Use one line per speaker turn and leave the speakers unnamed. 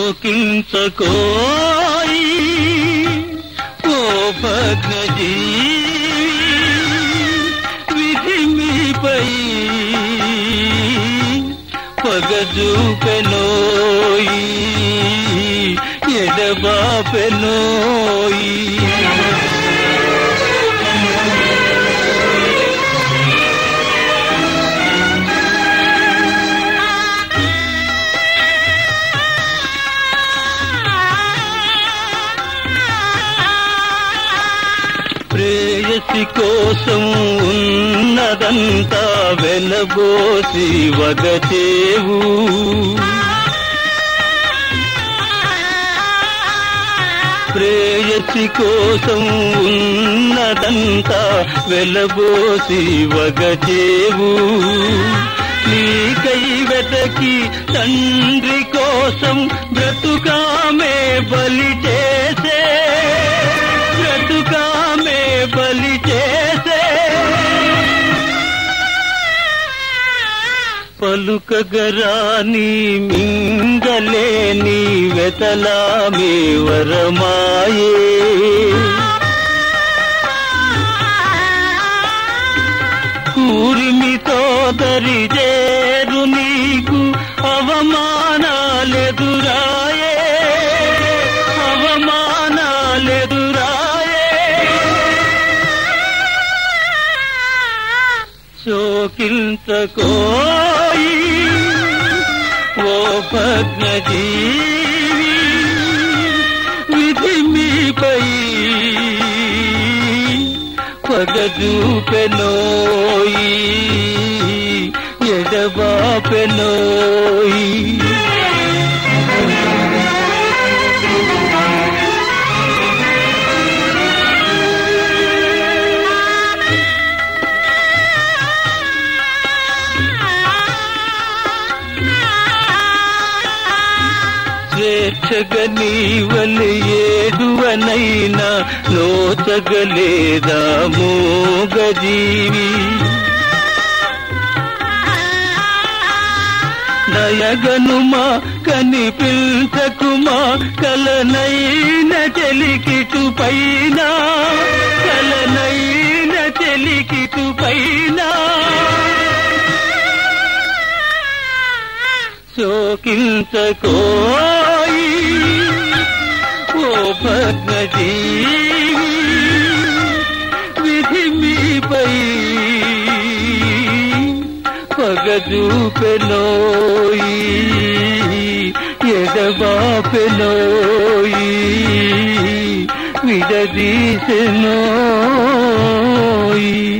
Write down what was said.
శోకించకోయి ఓ భగ్నజీ విధి మీపై పగజూపెనోయి ఎడబాపెనోయి ప్రేయసి కోసం ఉన్నదంతా వెలబోసి వగచేవు ప్రేయసి కోసం ఉన్నదంతా వెలబోసి వగచేవు నీకై వెతకి తండ్రి కోసం బ్రతుకామే బలి చేసే బ్రతుకామే బలి చేసే పలుకగరాని మింగలేని వెతలామే వరమాయే కూరిమితో దరిజేరు నీకు అవమానాలెదురాయే అవమానాలెదురాయే శోకించకోయి ఓ భగ్నజీవి విధి మీపై పగజూపెనోయి ఎడబాపెనోయి స్వేచ్ఛగా నీవలి ఏడువనైనా నోచగలేదా మూగజీవి దయగనుమా కనిపించకుమా కలనైన చెలికిటు పైన కలనైన చెలికిటు పైన శోకించకోయి ఓ భగ్నజీవి విధి మీపై పగజూపెనోయి ఎడబాపెనోయి విడదీసెనోయి